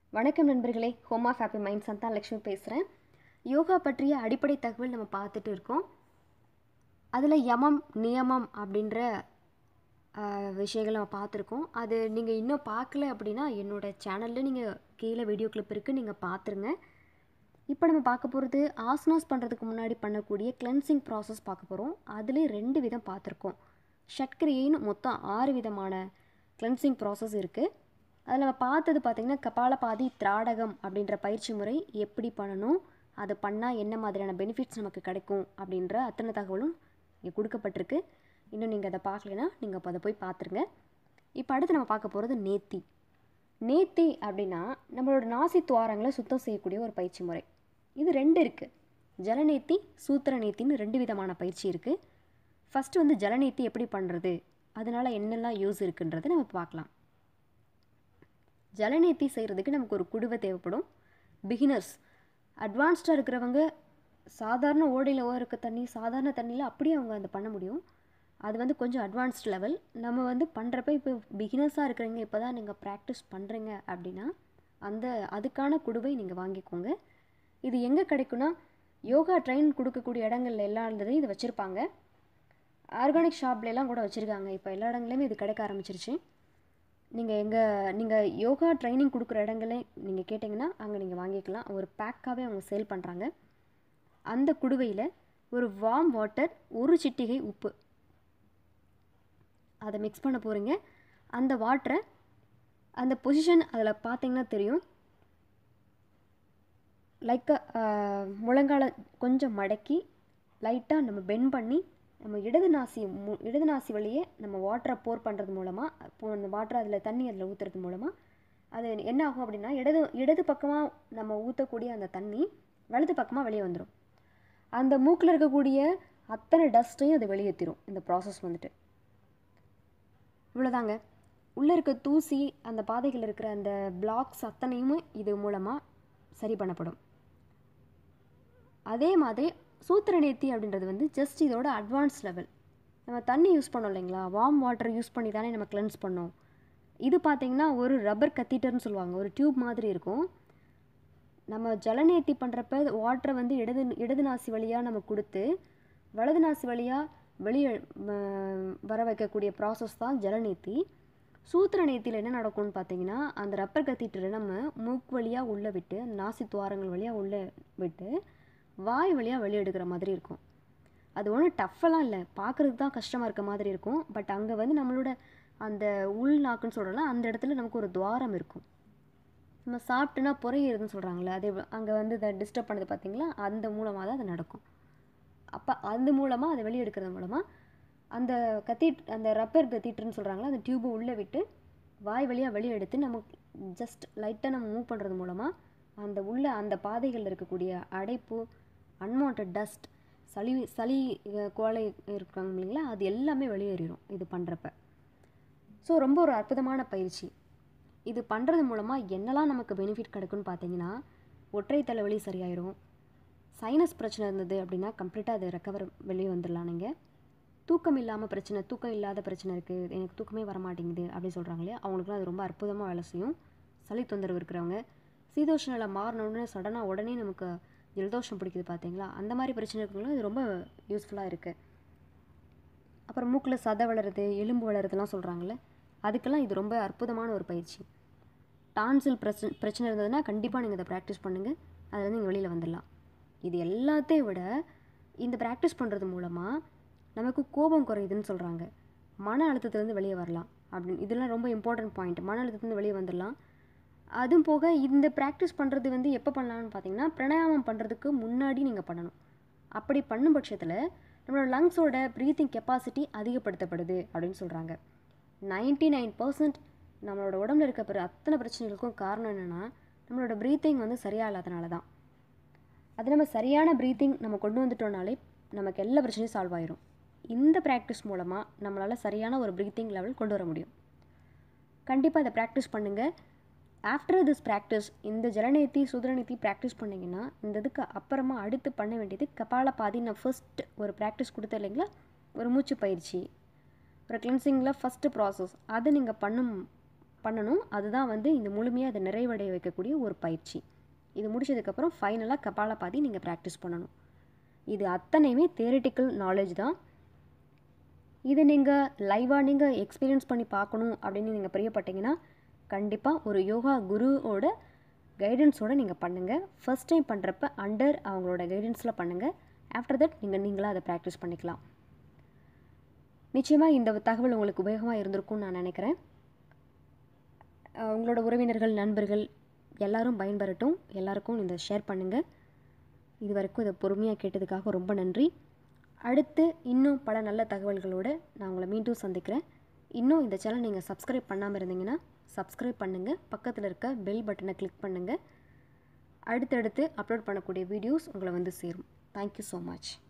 வணக்கம் நண்பர்களே home of happy mind சந்தா லக்ஷ்மி பேசுகிறேன் யோகா பற்றிய அடிப்படை தகவல் நம்ம பார்த்துட்டு இருக்கோம் அதில் யமம் நியமம் அப்படின்ற ஆஹ், விஷயங்கள் நம்ம பார்த்துருக்கோம் அது நீங்கள் இன்னும் பார்க்கல அப்படின்னா என்னோடய சேனலில் நீங்கள் கீழே வீடியோ கிளிப் இருக்குது நீங்கள் பார்த்துருங்க இப்போ நம்ம பார்க்க போகிறது ஆசனாஸ் பண்ணுறதுக்கு முன்னாடி பண்ணக்கூடிய கிளென்சிங் ப்ராசஸ் பார்க்க போகிறோம் அதுலேயே ரெண்டு விதம் பார்த்துருக்கோம் ஷட்கிரியைன்னு மொத்தம் ஆறு விதமான கிளென்சிங் ப்ராசஸ் இருக்குது அதில் நம்ம பார்த்தது பார்த்திங்கன்னா கபாலபாதி திராடகம் அப்படின்ற பயிற்சி முறை எப்படி பண்ணணும் அது பண்ணால் என்ன மாதிரியான பெனிஃபிட்ஸ் நமக்கு கிடைக்கும் அப்படின்ற அத்தனை தகவலும் இங்கே கொடுக்கப்பட்டிருக்கு இன்னும் நீங்கள் அதை பார்க்கலனா நீங்கள் அப்போ அதை போய் பார்த்துருங்க இப்போ அடுத்து நம்ம பார்க்க போகிறது நேத்தி நேத்தி அப்படின்னா நம்மளோட நாசி துவாரங்களை சுத்தம் செய்யக்கூடிய ஒரு பயிற்சி முறை இது ரெண்டு இருக்குது ஜலநேத்தி சூத்திர நேத்தின்னு ரெண்டு விதமான பயிற்சி இருக்குது ஃபஸ்ட்டு வந்து ஜலநேத்தி எப்படி பண்ணுறது அதனால் என்னெல்லாம் யூஸ் இருக்குன்றதை நம்ம பார்க்கலாம் ஜலநேத்தி செய்கிறதுக்கு நமக்கு ஒரு குடுவை தேவைப்படும் பிகினர்ஸ் அட்வான்ஸ்டாக இருக்கிறவங்க சாதாரண ஓடையில் இருக்க தண்ணி சாதாரண தண்ணியில் அப்படியே அவங்க அதை பண்ண முடியும் அது வந்து கொஞ்சம் அட்வான்ஸ்ட் லெவல் நம்ம வந்து பண்ணுறப்ப இப்போ பிகினர்ஸாக இருக்கிறவங்க இப்போ தான் நீங்கள் ப்ராக்டிஸ் பண்ணுறீங்க அப்படின்னா அந்த அதுக்கான குடுவை நீங்கள் வாங்கிக்கோங்க இது எங்கே கிடைக்குன்னா யோகா ட்ரெயின் கொடுக்கக்கூடிய இடங்கள்ல எல்லா இடத்துலையும் இது வச்சுருப்பாங்க ஆர்கானிக் ஷாப்லலாம் கூட வச்சுருக்காங்க இப்போ எல்லா இடங்கள்லையுமே இது கிடைக்க ஆரம்பிச்சிருச்சு நீங்கள் எங்கள் நீங்கள் யோகா ட்ரைனிங் கொடுக்குற இடங்களே நீங்கள் கேட்டிங்கன்னா அங்கே நீங்கள் வாங்கிக்கலாம் ஒரு பேக்காகவே அவங்க சேல் பண்ணுறாங்க அந்த குடுவையில் ஒரு வார்ம் வாட்டர் ஒரு சிட்டிகை உப்பு அதை மிக்ஸ் பண்ண போகிறீங்க அந்த வாட்டரை அந்த பொசிஷன் அதில் பார்த்தீங்கன்னா தெரியும் லைக் முழங்கால கொஞ்சம் மடக்கி லைட்டாக நம்ம பெண்ட் பண்ணி நம்ம இடது நாசி மு இடது நாசி வழியே நம்ம வாட்டரை போர் பண்ணுறது மூலமாக இப்போ அந்த வாட்டரை அதில் தண்ணி அதில் ஊற்றுறது மூலமாக அது என்ன ஆகும் அப்படின்னா இடது இடது பக்கமாக நம்ம ஊற்றக்கூடிய அந்த தண்ணி வலது பக்கமாக வெளியே வந்துடும் அந்த மூக்கில் இருக்கக்கூடிய அத்தனை டஸ்ட்டையும் அது வெளியேற்றிடும் இந்த ப்ராசஸ் வந்துட்டு இவ்வளோதாங்க உள்ளே இருக்க தூசி அந்த பாதைகள் இருக்கிற அந்த பிளாக்ஸ் அத்தனையுமே இது மூலமாக சரி பண்ணப்படும் அதே மாதிரி சூத்திர நேர்த்தி அப்படின்றது வந்து ஜஸ்ட் இதோட அட்வான்ஸ் லெவல் நம்ம தண்ணி யூஸ் பண்ணோம் இல்லைங்களா வார்ம் வாட்டர் யூஸ் பண்ணி தானே நம்ம கிளென்ஸ் பண்ணோம் இது பார்த்தீங்கன்னா ஒரு ரப்பர் கத்தீட்டர்னு சொல்லுவாங்க ஒரு டியூப் மாதிரி இருக்கும் நம்ம ஜலநேர்த்தி பண்ணுறப்ப வாட்டரை வந்து இடது இடது நாசி வழியாக நம்ம கொடுத்து வலது நாசி வழியாக வெளியே ம, வர வைக்கக்கூடிய ப்ராசஸ் தான் ஜலநேர்த்தி சூத்திர நேர்த்தியில் என்ன நடக்கும்னு பார்த்தீங்கன்னா அந்த ரப்பர் கத்தீட்டரை நம்ம மூக்கு வழியாக உள்ளே விட்டு அந்த நாசி துவாரங்கள் வழியாக உள்ளே விட்டு வாய் வழியாக வெளியே எடுக்கிற மாதிரி இருக்கும் அது ஒன்றும் டஃப்பெல்லாம் இல்லை பார்க்குறதுக்கு தான் கஷ்டமாக இருக்க மாதிரி இருக்கும் பட் அங்கே வந்து நம்மளோட அந்த உள் நாக்குன்னு சொல்கிறோம்ல அந்த இடத்துல நமக்கு ஒரு துவாரம் இருக்கும் நம்ம சாப்பிட்டோன்னா புறையிறதுன்னு சொல்கிறாங்களே அது அங்கே வந்து இதை டிஸ்டர்ப் பண்ணது பார்த்தீங்களா அந்த மூலமாக தான் அது நடக்கும் அப்போ அது மூலமாக அதை வெளியே எடுக்கிறது மூலமாக அந்த கத்தீட் அந்த ரப்பர் கத்தீட்டர்னு சொல்கிறாங்களா அந்த டியூபை உள்ளே விட்டு வாய் வழியாக வெளியே எடுத்து நம்ம ஜஸ்ட் லைட்டாக நம்ம மூவ் பண்ணுறது மூலமாக அந்த உள்ள அந்த பாதைகளில் இருக்கக்கூடிய அடைப்பு அன்வான்ட் டஸ்ட் சளி சளி அஹ், கோலை இருக்காங்க இல்லைங்களா அது எல்லாமே வெளியேறிடும் இது பண்ணுறப்ப ஸோ ரொம்ப ஒரு அற்புதமான பயிற்சி இது பண்ணுறது மூலமாக என்னெல்லாம் நமக்கு பெனிஃபிட் கிடைக்கும்னு பார்த்தீங்கன்னா ஒற்றை தலைவலி சரியாயிரும் சைனஸ் பிரச்சனை இருந்தது அப்படின்னா கம்ப்ளீட்டாக அது ரெக்கவர் வெளியே வந்துடலாம் நீங்கள் தூக்கம் இல்லாமல் பிரச்சனை தூக்கம் இல்லாத பிரச்சனை இருக்குது எனக்கு தூக்கமே வர மாட்டேங்குது அப்படின்னு சொல்கிறாங்க இல்லையா அவங்களுக்குலாம் அது ரொம்ப அற்புதமாக வேலை செய்யும் சளி தொந்தரவு இருக்கிறவங்க சீதோஷ நிலை மாறினோடனே சடனாக உடனே நமக்கு ஜலதோஷம் பிடிக்குது பார்த்தீங்களா அந்த மாதிரி பிரச்சனை இருக்கிறவங்களும் இது ரொம்ப யூஸ்ஃபுல்லாக இருக்குது அப்புறம் மூக்கில் சதை வளருது எலும்பு வளருதுலாம் சொல்கிறாங்கல்ல அதுக்கெல்லாம் இது ரொம்ப அற்புதமான ஒரு பயிற்சி டான்சில் பிரச்சனை பிரச்சனை இருந்ததுன்னா கண்டிப்பாக நீங்கள் இதை ப்ராக்டிஸ் பண்ணுங்கள் அதுலேருந்து நீங்கள் வெளியில் வந்துடலாம் இது எல்லாத்தையும் விட இந்த ப்ராக்டிஸ் பண்ணுறது மூலமாக நமக்கு கோபம் குறையுதுன்னு சொல்கிறாங்க மன அழுத்தத்துலேருந்து வெளியே வரலாம் அப்படின்னு இதெல்லாம் ரொம்ப இம்பார்ட்டன்ட் பாயிண்ட் மன அழுத்தத்துலேருந்து வெளியே வந்துடலாம் அதுவும் போக இந்த ப்ராக்டிஸ் பண்ணுறது வந்து எப்போ பண்ணலாம்னு பார்த்தீங்கன்னா பிராணாயாமம் பண்ணுறதுக்கு முன்னாடி நீங்கள் பண்ணணும் அப்படி பண்ணும் பட்சத்தில் நம்மளோட லங்ஸோட ப்ரீத்திங் கெப்பாசிட்டி அதிகப்படுத்தப்படுது அப்படின்னு சொல்கிறாங்க நைன்டி நைன் பர்சன்ட் நம்மளோட உடம்புல இருக்க பிற அத்தனை பிரச்சனைகளுக்கும் காரணம் என்னென்னா நம்மளோட ப்ரீத்திங் வந்து சரியாக இல்லாதனால தான் அது நம்ம சரியான ப்ரீத்திங் நம்ம கொண்டு வந்துட்டோம்னாலே நமக்கு எல்லா பிரச்சனையும் சால்வ் ஆயிரும் இந்த ப்ராக்டிஸ் மூலமாக நம்மளால் சரியான ஒரு ப்ரீத்திங் லெவல் கொண்டு வர முடியும் கண்டிப்பாக இதை ப்ராக்டிஸ் பண்ணுங்கள் ஆஃப்டர் திஸ் ப்ராக்டிஸ் இந்த ஜலநேத்தி சுதரநீத்தி ப்ராக்டிஸ் பண்ணிங்கன்னா இந்த இதுக்கு அப்புறமா அடுத்து பண்ண வேண்டியது கபாலபாதி நான் ஃபர்ஸ்ட் ஒரு ப்ராக்டிஸ் கொடுத்தேன் இல்லைங்களா ஒரு மூச்சு பயிற்சி ஒரு கிளென்சிங்கில் ஃபஸ்ட்டு ப்ராசஸ் அதை நீங்கள் பண்ணும் பண்ணணும் அதுதான் வந்து இந்த முழுமையாக அதை நிறைவடைய வைக்கக்கூடிய ஒரு பயிற்சி இது முடிச்சதுக்கப்புறம் ஃபைனலாக கபாலபாதி நீங்கள் ப்ராக்டிஸ் பண்ணணும் இது அத்தனையுமே தியரிட்டிக்கல் நாலேஜ் தான் இது நீங்கள் லைவாக நீங்கள் எக்ஸ்பீரியன்ஸ் பண்ணி பார்க்கணும் அப்படின்னு நீங்கள் பிரியப்பட்டீங்கன்னா கண்டிப்பாக ஒரு யோகா குருவோட கைடன்ஸோடு நீங்கள் பண்ணுங்கள் ஃபர்ஸ்ட் டைம் பண்ணுறப்ப அண்டர் அவங்களோட கைடன்ஸில் பண்ணுங்கள் ஆஃப்டர் தட் நீங்கள் நீங்களாக அதை ப்ராக்டிஸ் பண்ணிக்கலாம் நிச்சயமாக இந்த தகவல் உங்களுக்கு உபயோகமாக இருந்திருக்கும்னு நான் நினைக்கிறேன் அஹ் உங்களோட உறவினர்கள் நண்பர்கள் எல்லாரும் பயன்பெறட்டும் எல்லாருக்கும் இந்த ஷேர் பண்ணுங்கள் இது வரைக்கும் இதை பொறுமையாக கேட்டதுக்காக ரொம்ப நன்றி அடுத்து இன்னும் பல நல்ல தகவல்களோடு நான் உங்களை மீண்டும் சந்திக்கிறேன் இன்னும் இந்த சேனல் நீங்கள் சப்ஸ்கிரைப் பண்ணாமல் இருந்தீங்கன்னா சப்ஸ்கிரைப் பண்ணுங்கள் பக்கத்தில் இருக்க பெல் பட்டனை கிளிக் பண்ணுங்கள் அடுத்தடுத்து அப்லோட் பண்ணக்கூடிய வீடியோஸ் உங்களை வந்து சேரும் தேங்க்யூ ஸோ மச்